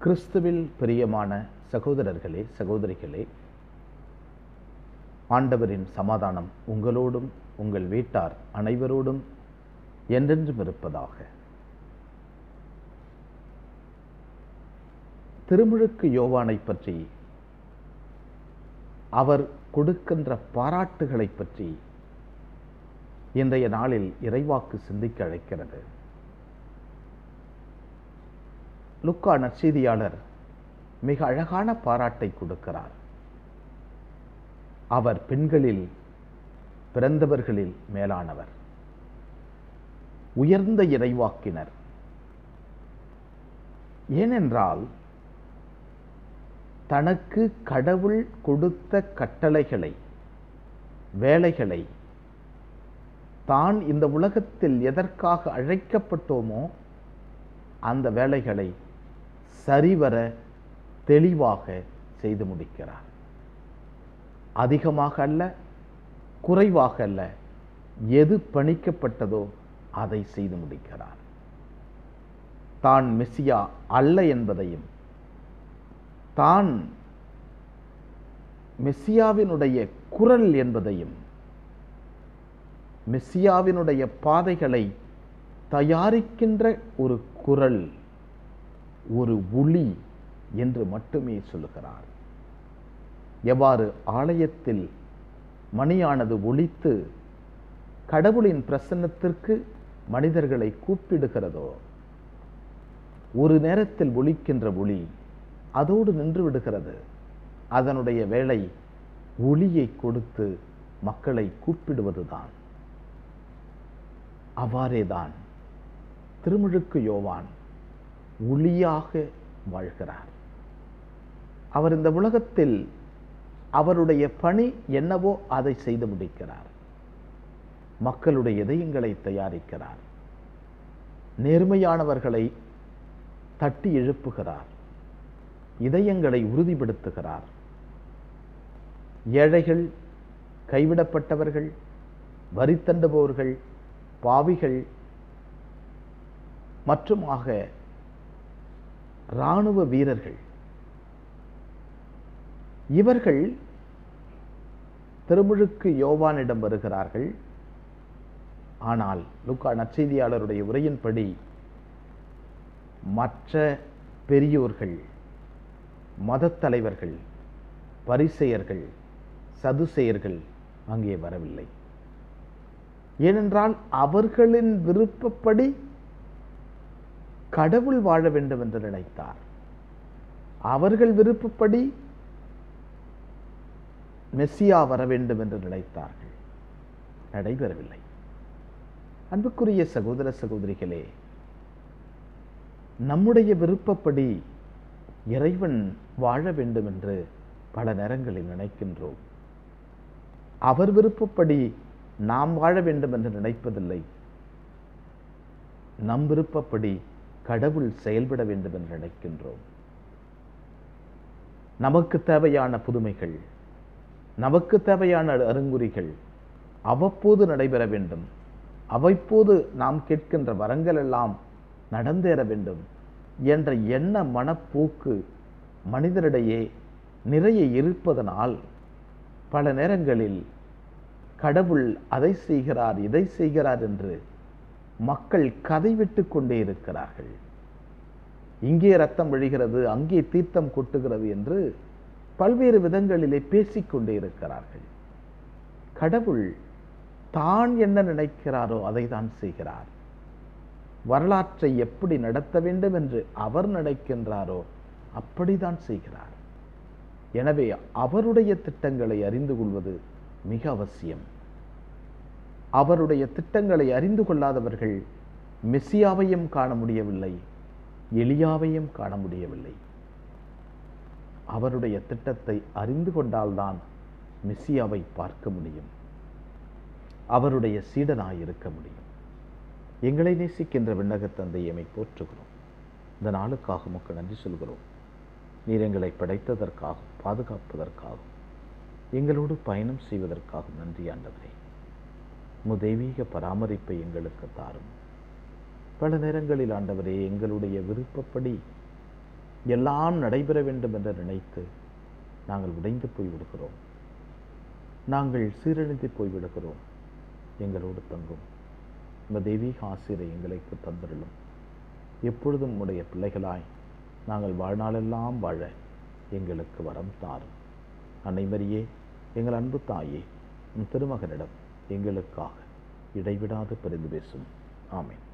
கிறிஸ்துவில் பிரியமான சகோதரர்களே சகோதரிகளே ஆண்டவரின் சமாதானம் உங்களோடும் உங்கள் வீட்டார் அனைவரோடும் என்றென்றும் இருப்பதாக திருமுழுக்கு யோவானை பற்றி அவர் கொடுக்கின்ற பாராட்டுகளை பற்றி இன்றைய நாளில் இறைவாக்கு சிந்திக்க அழைக்கிறது லுக்கா நற்செய்தியாளர் மிக அழகான பாராட்டை கொடுக்கிறார் அவர் பெண்களில் பிறந்தவர்களில் மேலானவர் உயர்ந்த இறைவாக்கினர் ஏனென்றால் தனக்கு கடவுள் கொடுத்த கட்டளைகளை வேலைகளை தான் இந்த உலகத்தில் எதற்காக அழைக்கப்பட்டோமோ அந்த வேலைகளை சரிவர தெளிவாக செய்து முடிக்கிறார் அதிகமாக அல்ல குறைவாக அல்ல எது பணிக்கப்பட்டதோ அதை செய்து முடிக்கிறார் தான் மெஸ்ஸியா அல்ல என்பதையும் தான் மெஸ்ஸியாவினுடைய குரல் என்பதையும் மெஸ்ஸியாவினுடைய பாதைகளை தயாரிக்கின்ற ஒரு குரல் ஒரு ஒளி என்று மட்டுமே சொல்லுகிறார் எவ்வாறு ஆலயத்தில் மணியானது ஒலித்து கடவுளின் பிரசன்னத்திற்கு மனிதர்களை கூப்பிடுகிறதோ ஒரு நேரத்தில் ஒலிக்கின்ற ஒளி அதோடு நின்று விடுகிறது அதனுடைய வேலை ஒளியை கொடுத்து மக்களை கூப்பிடுவதுதான் அவ்வாறேதான் திருமுழுக்கு யோவான் ஒளியாக வாழ்கிறார் அவர் இந்த உலகத்தில் அவருடைய பணி என்னவோ அதை செய்து முடிக்கிறார் மக்களுடைய இதயங்களை தயாரிக்கிறார் நேர்மையானவர்களை தட்டி எழுப்புகிறார் இதயங்களை உறுதிப்படுத்துகிறார் ஏழைகள் கைவிடப்பட்டவர்கள் வரித்தண்டுபவர்கள் பாவிகள் மற்றுமாக இராணுவ வீரர்கள் இவர்கள் திருமுழுக்கு யோவானிடம் வருகிறார்கள் ஆனால் லுக்கா நற்செய்தியாளருடைய உரையின்படி மற்ற பெரியோர்கள் மதத் தலைவர்கள் பரிசெயர்கள் சதுசெயர்கள் அங்கே வரவில்லை ஏனென்றால் அவர்களின் விருப்பப்படி கடவுள் வாழ வேண்டும் என்று நினைத்தார் அவர்கள் விருப்பப்படி மெஸ்ஸியா வர வேண்டும் என்று நினைத்தார்கள் நடைபெறவில்லை அன்புக்குரிய சகோதர சகோதரிகளே நம்முடைய விருப்பப்படி இறைவன் வாழ வேண்டும் என்று பல நேரங்களில் நினைக்கின்றோம் அவர் விருப்பப்படி நாம் வாழ வேண்டும் என்று நினைப்பதில்லை நம் விருப்பப்படி கடவுள் செயல்பட வேண்டும் என்று நினைக்கின்றோம் நமக்கு தேவையான புதுமைகள் நமக்கு தேவையான அருங்குறிகள் அவ்வப்போது நடைபெற வேண்டும் அவ்வப்போது நாம் கேட்கின்ற வரங்கள் எல்லாம் நடந்தேற வேண்டும் என்ற எண்ண மனப்போக்கு மனிதரிடையே நிறைய இருப்பதனால் பல நேரங்களில் கடவுள் அதை செய்கிறார் இதை செய்கிறார் என்று மக்கள் கதை விட்டு கொண்டே இருக்கிறார்கள் இங்கே ரத்தம் விழுகிறது அங்கே தீர்த்தம் கொட்டுகிறது என்று பல்வேறு விதங்களிலே பேசிக்கொண்டே இருக்கிறார்கள் கடவுள் தான் என்ன நினைக்கிறாரோ அதை தான் செய்கிறார் வரலாற்றை எப்படி நடத்த வேண்டும் என்று அவர் நினைக்கின்றாரோ அப்படிதான் செய்கிறார் எனவே அவருடைய திட்டங்களை அறிந்து கொள்வது மிக அவசியம் அவருடைய திட்டங்களை அறிந்து கொள்ளாதவர்கள் மெஸ்ஸியாவையும் காண முடியவில்லை எலியாவையும் காண முடியவில்லை அவருடைய திட்டத்தை அறிந்து கொண்டால்தான் மெஸ்ஸியாவை பார்க்க முடியும் அவருடைய சீடனாய் இருக்க முடியும் எங்களை நேசிக்கின்ற விண்ணக தந்தையமை போற்றுகிறோம் இந்த நாளுக்காக உமக்கு நன்றி சொல்கிறோம் நீர் எங்களை படைத்ததற்காகவும் பாதுகாப்பதற்காகவும் எங்களோடு பயணம் செய்வதற்காகவும் நன்றி ஆண்டவரே உமது தெய்வீக பராமரிப்பை எங்களுக்கு தாரும் பல நேரங்களில் ஆண்டவரே எங்களுடைய விருப்பப்படி எல்லாம் நடைபெற வேண்டும் என்று நினைத்து நாங்கள் உடைந்து போய் விடுகிறோம் நாங்கள் சீரழிந்து போய் விடுகிறோம் எங்களோடு தங்கும் இந்த தெய்வீக ஆசிரியரை எங்களுக்கு தந்திரலும் எப்பொழுதும் உடைய பிள்ளைகளாய் நாங்கள் வாழ்நாளெல்லாம் வாழ எங்களுக்கு வரம் தாரும் அனைவரையே எங்கள் அன்பு தாயே உன் திருமகனிடம் எங்களுக்காக இடைவிடாது பரிந்து பேசும் ஆமென்